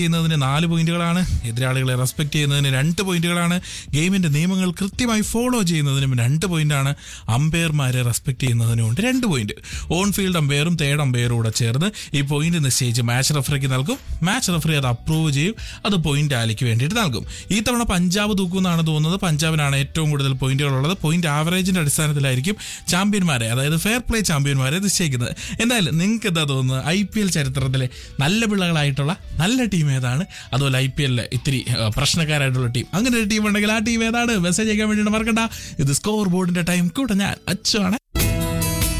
ചെയ്യുന്നതിന് നാല് പോയിന്റുകളാണ് എതിരാളികളെ റെസ്പെക്ട് ചെയ്യുന്നതിന് രണ്ട് പോയിന്റുകളാണ് ഗെയിമിന്റെ നിയമങ്ങൾ കൃത്യമായി ഫോളോ ചെയ്യുന്നതിനും രണ്ട് പോയിന്റാണ് അമ്പയർമാരെ റെസ്പെക്ട് ചെയ്യുന്നതിനും ഉണ്ട് രണ്ട് പോയിന്റ് ഓൺ ഫീൽഡ് അമ്പയറും തേർഡ് അമ്പയറും കൂടെ ചേർന്ന് ഈ പോയിന്റ് നിശ്ചയിച്ച് മാച്ച് റഫറിക്ക് നൽകും മാച്ച് റഫറി അത് അപ്രൂവ് ചെയ്യും അത് പോയിന്റ് ആലിക്ക് വേണ്ടിയിട്ട് നൽകും ഈ തവണ പഞ്ചാബ് തൂക്കുമെന്നാണ് തോന്നുന്നത് പഞ്ചാബിനാണ് ഏറ്റവും കൂടുതൽ പോയിന്റുകൾ ഉള്ളത് പോയിന്റ് ആവറേജിന്റെ അടിസ്ഥാനത്തിലായിരിക്കും ചാമ്പ്യന്മാരെ അതായത് ഫെയർ പ്ലേ ചാമ്പ്യന്മാരെ നിശ്ചയിക്കുന്നത് എന്തായാലും നിങ്ങൾക്ക് എന്താ തോന്നുന്നത് ഐ പി എൽ ചരിത്രത്തിലെ നല്ല പിള്ളകളായിട്ടുള്ള നല്ല ടീം ഏതാണ് അതുപോലെ ഐ പി എല്ലിലെ ഇത്തിരി ആ, പ്രശ്നക്കാരായിട്ടുള്ള ടീം അങ്ങനെ ഒരു ടീം ഉണ്ടെങ്കിൽ ആ ടീം ഏതാണ് മെസ്സേജ് അയക്കാൻ വേണ്ടിയിട്ട് മറക്കണ്ട ഇത് സ്കോർ ബോർഡിന്റെ ടൈം കൂടെ ഞാൻ അച്ചുവാണ്